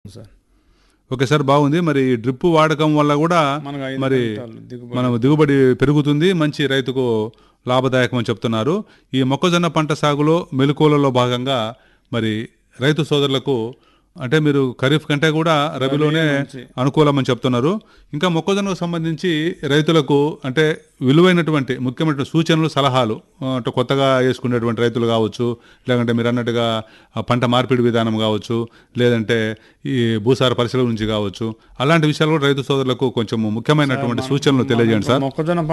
Sir okay sir బాగుంది మరి ఈ డ్రిప్ వాడకం వల్ల కూడా మనకు ఐదు మరి క్వింటాలు దిగుబడి మనం దిగుబడి పెరుగుతుంది మంచి రైతుకు లాభదాయకం అని చెప్తున్నారు ఈ మొక్కజొన్న పంట సాగులో మెలకువలలో భాగంగా మరి రైతు సోదరులకు అంటే మీరు ఖరీఫ్ కంటే కూడా రబీలోనే మంచి. అనుకూలమని చెప్తున్నారు ఇంకా మొక్కజొన్నకు సంబంధించి రైతులకు అంటే విలువైనటువంటి ముఖ్యమైన సూచనలు సలహాలు ఆ, అంటే కొత్తగా వేసుకునేటువంటి రైతులు కావచ్చు లేదంటే మీరు అన్నట్టుగా ఆ పంట మార్పిడి విధానం కావచ్చు లేదంటే ఈ భూసార పరిశీలన నుంచి కావచ్చు అలాంటి విషయాలు కూడా రైతు సోదరులకు కొంచెం ముఖ్యమైనటువంటి సూచనలు తెలియజేయండి సార్ మొక్కజొన్న